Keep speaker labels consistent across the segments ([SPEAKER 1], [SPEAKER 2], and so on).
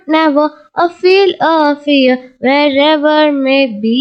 [SPEAKER 1] never a feel a fear wherever may be.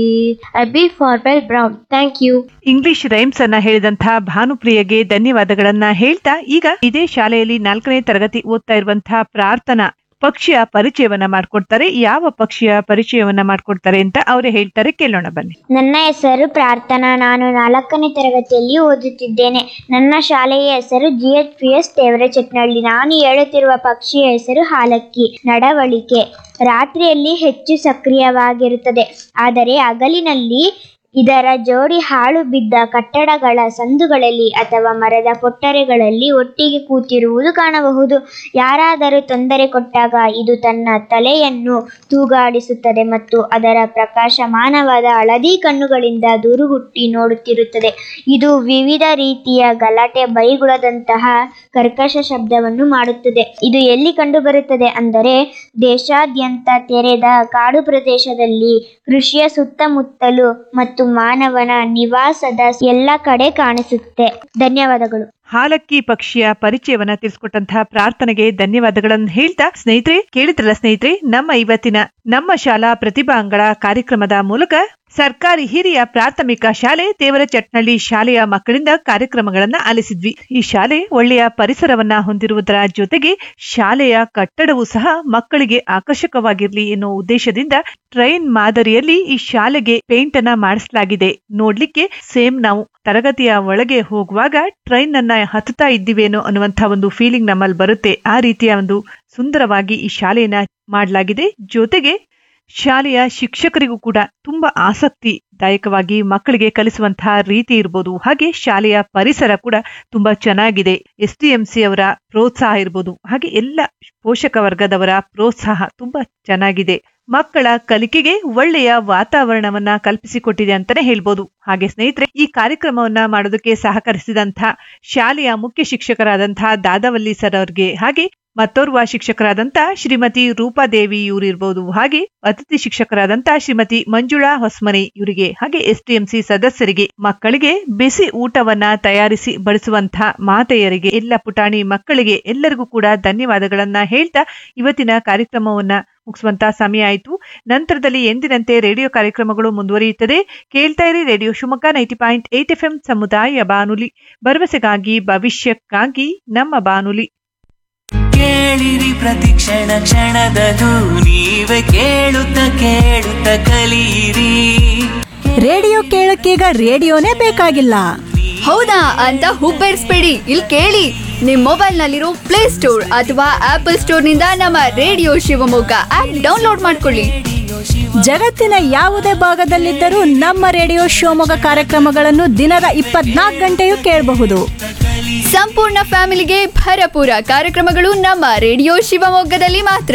[SPEAKER 1] I be for Bell Brown. Thank you.
[SPEAKER 2] English rhymes ಅನ್ನ ಹೇಳಿದಂತಹ ಭಾನುಪ್ರಿಯಗೆ ಧನ್ಯವಾದಗಳನ್ನ ಹೇಳ್ತಾ ಈಗ ಇದೇ ಶಾಲೆಯಲ್ಲಿ ನಾಲ್ಕನೇ ತರಗತಿ ಓದ್ತಾ ಇರುವಂತಹ ಪ್ರಾರ್ಥನಾ ಪಕ್ಷಿಯ ಪರಿಚಯವನ್ನ ಮಾಡ್ಕೊಡ್ತಾರೆ ಯಾವ ಪಕ್ಷಿಯ ಪರಿಚಯವನ್ನ ಮಾಡ್ಕೊಡ್ತಾರೆ ಅಂತ ಅವರೇ ಹೇಳ್ತಾರೆ ಕೇಳೋಣ ಬನ್ನಿ
[SPEAKER 3] ನನ್ನ ಹೆಸರು ಪ್ರಾರ್ಥನಾ ನಾನು ನಾಲ್ಕನೇ ತರಗತಿಯಲ್ಲಿ ಓದುತ್ತಿದ್ದೇನೆ ನನ್ನ ಶಾಲೆಯ ಹೆಸರು G H P S Chatnalli ನಾನು ಹೇಳುತ್ತಿರುವ ಪಕ್ಷಿಯ ಹೆಸರು ಹಾಲಕ್ಕಿ ನಡವಳಿಕೆ ರಾತ್ರಿಯಲ್ಲಿ ಹೆಚ್ಚು ಸಕ್ರಿಯವಾಗಿರುತ್ತದೆ ಆದರೆ ಹಗಲಿನಲ್ಲಿ ಇದರ ಜೋಡಿ ಹಾಳು ಬಿದ್ದ ಕಟ್ಟಡಗಳ ಸಂದುಗಳಲ್ಲಿ ಅಥವಾ ಮರದ ಪೊಟ್ಟರೆಗಳಲ್ಲಿ ಒಟ್ಟಿಗೆ ಕೂತಿರುವುದು ಕಾಣಬಹುದು ಯಾರಾದರೂ ತೊಂದರೆ ಕೊಟ್ಟಾಗ ಇದು ತನ್ನ ತಲೆಯನ್ನು ತೂಗಾಡಿಸುತ್ತದೆ ಮತ್ತು ಅದರ ಪ್ರಕಾಶಮಾನವಾದ ಹಳದಿ ಕಣ್ಣುಗಳಿಂದ ದುರುಗುಟ್ಟಿ ನೋಡುತ್ತಿರುತ್ತದೆ ಇದು ವಿವಿಧ ರೀತಿಯ ಗಲಾಟೆ ಬೈಗುಳದಂತಹ ಕರ್ಕಶ ಶಬ್ದವನ್ನು ಮಾಡುತ್ತದೆ ಇದು ಎಲ್ಲಿ ಕಂಡುಬರುತ್ತದೆ ಅಂದರೆ ದೇಶಾದ್ಯಂತ ತೆರೆದ ಕಾಡು ಪ್ರದೇಶದಲ್ಲಿ ಕೃಷಿಯ ಸುತ್ತಮುತ್ತಲು ಮತ್ತು ಮಾನವನ ನಿವಾಸದ ಎಲ್ಲ ಕಡೆ ಕಾಣಿಸುತ್ತೆ ಧನ್ಯವಾದಗಳು
[SPEAKER 2] ಹಾಲಕ್ಕಿ ಪಕ್ಷಿಯ ಪರಿಚಯವನ್ನ ತಿಳಿಸ್ಕೊಟ್ಟಂತಹ ಪ್ರಾರ್ಥನೆಗೆ ಧನ್ಯವಾದಗಳನ್ನು ಹೇಳ್ತಾ ಸ್ನೇಹಿತರೆ ಕೇಳಿದ್ರಲ್ಲ ಸ್ನೇಹಿತರೆ ನಮ್ಮ ಇವತ್ತಿನ ನಮ್ಮ ಶಾಲಾ ಪ್ರತಿಭಾಂಗಳ ಕಾರ್ಯಕ್ರಮದ ಮೂಲಕ ಸರ್ಕಾರಿ ಹಿರಿಯ ಪ್ರಾಥಮಿಕ ಶಾಲೆ ದೇವರ ಚಟ್ನಳ್ಳಿ ಶಾಲೆಯ ಮಕ್ಕಳಿಂದ ಕಾರ್ಯಕ್ರಮಗಳನ್ನ ಆಲಿಸಿದ್ವಿ ಈ ಶಾಲೆ ಒಳ್ಳೆಯ ಪರಿಸರವನ್ನ ಹೊಂದಿರುವುದರ ಜೊತೆಗೆ ಶಾಲೆಯ ಕಟ್ಟಡವೂ ಸಹ ಮಕ್ಕಳಿಗೆ ಆಕರ್ಷಕವಾಗಿರ್ಲಿ ಎನ್ನುವ ಉದ್ದೇಶದಿಂದ ಟ್ರೈನ್ ಮಾದರಿಯಲ್ಲಿ ಈ ಶಾಲೆಗೆ ಪೇಂಟ್ ಅನ್ನ ಮಾಡಿಸಲಾಗಿದೆ ನೋಡ್ಲಿಕ್ಕೆ ಸೇಮ್ ನಾವು ತರಗತಿಯ ಒಳಗೆ ಹೋಗುವಾಗ ಟ್ರೈನ್ ಅನ್ನ ಹತ್ತುತ್ತಾ ಇದ್ದೀವೇನೋ ಅನ್ನುವಂಥ ಒಂದು ಫೀಲಿಂಗ್ ನಮ್ಮಲ್ಲಿ ಬರುತ್ತೆ ಆ ರೀತಿಯ ಒಂದು ಸುಂದರವಾಗಿ ಈ ಶಾಲೆಯನ್ನ ಮಾಡಲಾಗಿದೆ ಜೊತೆಗೆ ಶಾಲೆಯ ಶಿಕ್ಷಕರಿಗೂ ಕೂಡ ತುಂಬಾ ಆಸಕ್ತಿದಾಯಕವಾಗಿ ಮಕ್ಕಳಿಗೆ ಕಲಿಸುವಂತಹ ರೀತಿ ಇರ್ಬೋದು ಹಾಗೆ ಶಾಲೆಯ ಪರಿಸರ ಕೂಡ ತುಂಬಾ ಚೆನ್ನಾಗಿದೆ ಎಸ್ ಟಿ ಎಂ ಸಿ ಅವರ ಪ್ರೋತ್ಸಾಹ ಇರ್ಬೋದು ಹಾಗೆ ಎಲ್ಲ ಪೋಷಕ ವರ್ಗದವರ ಪ್ರೋತ್ಸಾಹ ತುಂಬಾ ಚೆನ್ನಾಗಿದೆ ಮಕ್ಕಳ ಕಲಿಕೆಗೆ ಒಳ್ಳೆಯ ವಾತಾವರಣವನ್ನ ಕಲ್ಪಿಸಿಕೊಟ್ಟಿದೆ ಅಂತಾನೆ ಹೇಳ್ಬೋದು ಹಾಗೆ ಸ್ನೇಹಿತರೆ ಈ ಕಾರ್ಯಕ್ರಮವನ್ನ ಮಾಡೋದಕ್ಕೆ ಸಹಕರಿಸಿದಂತಹ ಶಾಲೆಯ ಮುಖ್ಯ ಶಿಕ್ಷಕರಾದಂತಹ ದಾದವಲ್ಲಿ ಸರ್ ಅವ್ರಿಗೆ ಹಾಗೆ ಮತ್ತೋರ್ವ ಶಿಕ್ಷಕರಾದಂತಹ ಶ್ರೀಮತಿ ರೂಪಾದೇವಿ ಇವರಿರ್ಬೋದು ಹಾಗೆ ಅತಿಥಿ ಶಿಕ್ಷಕರಾದಂತಹ ಶ್ರೀಮತಿ ಮಂಜುಳಾ ಹೊಸ್ಮನಿ ಇವರಿಗೆ ಹಾಗೆ ಎಸ್ಟಿಎಂಸಿ ಸದಸ್ಯರಿಗೆ ಮಕ್ಕಳಿಗೆ ಬಿಸಿ ಊಟವನ್ನ ತಯಾರಿಸಿ ಬಡಿಸುವಂತಹ ಮಾತೆಯರಿಗೆ ಎಲ್ಲ ಪುಟಾಣಿ ಮಕ್ಕಳಿಗೆ ಎಲ್ಲರಿಗೂ ಕೂಡ ಧನ್ಯವಾದಗಳನ್ನ ಹೇಳ್ತಾ ಇವತ್ತಿನ ಕಾರ್ಯಕ್ರಮವನ್ನ ಮುಗಿಸುವಂತ ಸಮಯ ಆಯಿತು ನಂತರದಲ್ಲಿ ಎಂದಿನಂತೆ ರೇಡಿಯೋ ಕಾರ್ಯಕ್ರಮಗಳು ಮುಂದುವರಿಯುತ್ತದೆ ಕೇಳ್ತಾ ಇರಿ radio Shivamogga ninety point eight F ಸಮುದಾಯ ಬಾನುಲಿ ಭರವಸೆಗಾಗಿ ಭವಿಷ್ಯಕ್ಕಾಗಿ ನಮ್ಮ ಬಾನುಲಿ
[SPEAKER 4] ಕೇಳಿರಿ ಪ್ರತಿ ಕ್ಷಣ ಕ್ಷಣದದು ನೀವೇ ಕೇಳುತ್ತ ಕೇಳುತ್ತ ಕಲಿಯಿರಿ
[SPEAKER 5] ರೇಡಿಯೋ ಕೇಳಕ್ಕೀಗ ರೇಡಿಯೋನೇ ಬೇಕಾಗಿಲ್ಲ
[SPEAKER 6] ಹೌದಾ ಅಂತ ಹುಬ್ಬೇರಿಸ್ಬೇಡಿ ಇಲ್ಲಿ ಕೇಳಿ ನಿಮ್ ಮೊಬೈಲ್ ನಲ್ಲಿರೋ ಪ್ಲೇ ಸ್ಟೋರ್ ಅಥವಾ ಆಪಲ್ ಸ್ಟೋರ್ ನಿಂದ ನಮ್ಮ ರೇಡಿಯೋ ಶಿವಮೊಗ್ಗ ಆಪ್ ಡೌನ್ಲೋಡ್ ಮಾಡ್ಕೊಳ್ಳಿ
[SPEAKER 5] ಜಗತ್ತಿನ ಯಾವುದೇ ಭಾಗದಲ್ಲಿದ್ದರೂ ನಮ್ಮ ರೇಡಿಯೋ ಶಿವಮೊಗ್ಗ ಕಾರ್ಯಕ್ರಮಗಳನ್ನು ದಿನದ ಇಪ್ಪತ್ನಾಲ್ಕು ಗಂಟೆಯೂ ಕೇಳಬಹುದು
[SPEAKER 6] ಸಂಪೂರ್ಣ ಫ್ಯಾಮಿಲಿಗೆ ಭರಪೂರ ಕಾರ್ಯಕ್ರಮಗಳು ನಮ್ಮ ರೇಡಿಯೋ ಶಿವಮೊಗ್ಗದಲ್ಲಿ ಮಾತ್ರ